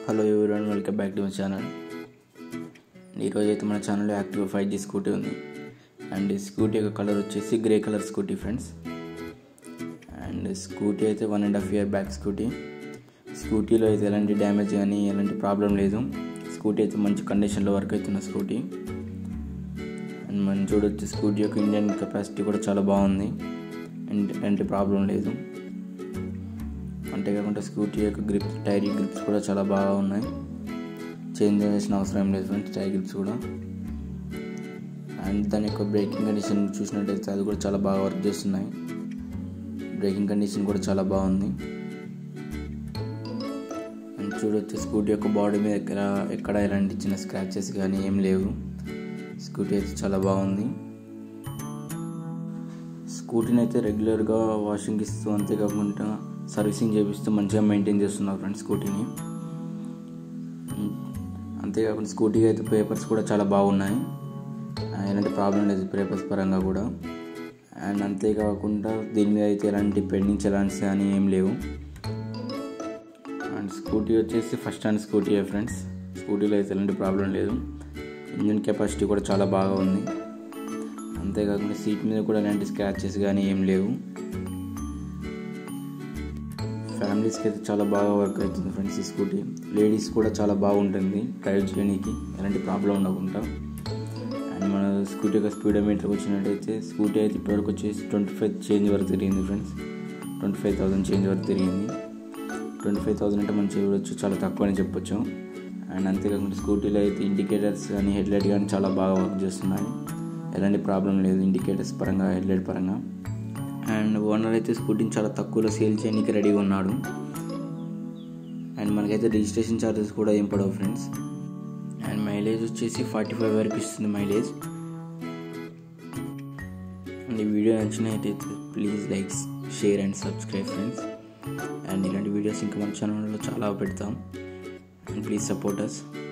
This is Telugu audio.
hello everyone welcome back to my channel ఈరోజు అయితే మన ఛానల్లో యాక్టివ్ ఫైవ్ జీ స్కూటీ ఉంది అండ్ ఈ స్కూటీ యొక్క కలర్ వచ్చేసి grey colour scooty friends and scooty అయితే one and half year back scooty స్కూటీలో అయితే ఎలాంటి డ్యామేజ్ కానీ ఎలాంటి ప్రాబ్లం లేదు స్కూటీ అయితే మంచి కండిషన్లో వర్క్ అవుతున్న స్కూటీ అండ్ మనం చూడొచ్చు స్కూటీ యొక్క ఇండియన్ కెపాసిటీ కూడా చాలా బాగుంది అండ్ ఎలాంటి ప్రాబ్లం లేదు అంతేకాకుండా స్కూటీ యొక్క గ్రిప్ టైర్ గ్రిప్స్ కూడా చాలా బాగా ఉన్నాయి చేంజ్ చేయాల్సిన అవసరం ఏం లేదు ఫ్రెండ్స్ టైర్ గ్రిప్స్ కూడా అండ్ దాని యొక్క బ్రేకింగ్ కండిషన్ చూసినట్టయితే అది కూడా చాలా బాగా వర్క్ చేస్తున్నాయి బ్రేకింగ్ కండిషన్ కూడా చాలా బాగుంది అండ్ చూడొచ్చు స్కూటీ యొక్క బాడీ మీద ఎక్కడ ఎక్కడ ఎలాంటి చిన్న స్క్రాచెస్ కానీ ఏం లేవు స్కూటీ అయితే చాలా బాగుంది స్కూటీని అయితే రెగ్యులర్గా వాషింగ్ ఇస్తూ అంతేకాకుండా సర్వీసింగ్ చేపిస్తూ మంచిగా మెయింటైన్ చేస్తున్నారు ఫ్రెండ్స్ స్కూటీని అంతేకాకుండా స్కూటీకి అయితే పేపర్స్ కూడా చాలా బాగున్నాయి ఎలాంటి ప్రాబ్లం లేదు పేపర్స్ పరంగా కూడా అండ్ అంతేకాకుండా దీని మీద అయితే ఎలాంటి పెండింగ్ చలాన్స్ కానీ ఏం లేవు అండ్ స్కూటీ వచ్చేసి ఫస్ట్ హ్యాండ్ స్కూటీ ఫ్రెండ్స్ స్కూటీలో అయితే ఎలాంటి ప్రాబ్లం లేదు ఇంజిన్ కెపాసిటీ కూడా చాలా బాగా ఉంది అంతేకాకుండా సీట్ మీద కూడా ఎలాంటి స్క్రాచెస్ కానీ ఏం లేవు ఫ్యామిలీస్కి అయితే చాలా బాగా వర్క్ అవుతుంది ఫ్రెండ్స్ ఈ స్కూటీ లేడీస్ కూడా చాలా బాగుంటుంది డ్రైవ్ చేయడానికి ఎలాంటి ప్రాబ్లం ఉండకుండా అండ్ మన స్కూటీ యొక్క స్పీడోమీటర్కి వచ్చినట్టయితే స్కూటీ అయితే ఇప్పటివరకు వచ్చేసి ట్వంటీ ఫైవ్ చేంజ్ వరకు తిరిగింది friends twenty five thousand change వరకు తిరిగింది ట్వంటీ ఫైవ్ థౌసండ్ అంటే మనం చూడవచ్చు చాలా తక్కువ అని చెప్పొచ్చు అండ్ అంతేకాకుండా స్కూటీలో అయితే ఇండికేటర్స్ కానీ హెడ్లైట్ కానీ చాలా బాగా వర్క్ చేస్తున్నాయి ఎలాంటి ప్రాబ్లం లేదు ఇండికేటర్స్ పరంగా హెడ్లైట్ పరంగా అండ్ ఓనర్ అయితే స్కూటీని చాలా తక్కువలో సేల్ చేయడానికి రెడీగా ఉన్నాడు అండ్ మనకైతే రిజిస్ట్రేషన్ ఛార్జెస్ కూడా ఏం పడవు ఫ్రెండ్స్ అండ్ మైలేజ్ వచ్చేసి ఫార్టీ ఫైవ్ వరకు ఇస్తుంది మైలేజ్ అండ్ ఈ వీడియో నచ్చినట్టయితే please likes share and subscribe friends and ఇలాంటి వీడియోస్ ఇంకా మన ఛానల్లో చాలా పెడతాం అండ్ ప్లీజ్ సపోర్ట్ అస్